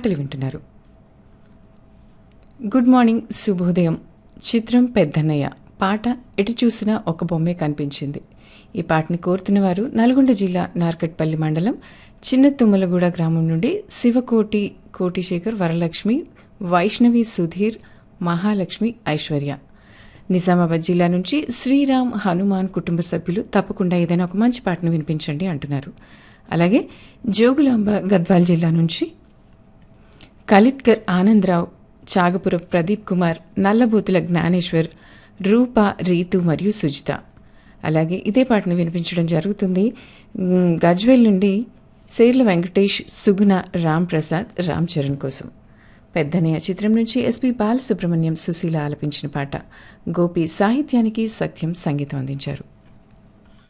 పాటలు వింటున్నారు good morning శుభోదయం చిత్రం పెద్దన్నయ్య పాట ఎటు చూసినా ఒక బొమ్మే కనిపించింది ఈ పాటని కోరుతున్న వారు నల్గొండ జిల్లా నార్కట్పల్లి మండలం చిన్న తుమ్మలగూడ గ్రామం నుండి శివకోటి కోటిశేఖర్ వరలక్ష్మి వైష్ణవి సుధీర్ మహాలక్ష్మి ఐశ్వర్య నిజామాబాద్ జిల్లా నుంచి శ్రీరామ్ హనుమాన్ కుటుంబ సభ్యులు తప్పకుండా ఏదైనా ఒక మంచి పాటను వినిపించండి అంటున్నారు అలాగే జోగులాంబ గద్వాల్ జిల్లా నుంచి కలిత్కర్ ఆనందరావు చాగపురం ప్రదీప్ కుమార్ నల్లబోతుల జ్ఞానేశ్వర్ రూప రీతు మరియు సుజిత అలాగే ఇదే పాటను వినిపించడం జరుగుతుంది మ్, గజ్వేల్ నుండి సేర్ల వెంకటేష్ సుగుణ రామ్ ప్రసాద్ రామ్ చరణ్ కోసం పెద్దనయ్య చిత్రం నుంచి ఎస్పి బాలసుబ్రహ్మణ్యం సుశీల ఆలపించిన పాట గోపి సాహిత్యానికి సత్యం సంగీతం అందించారు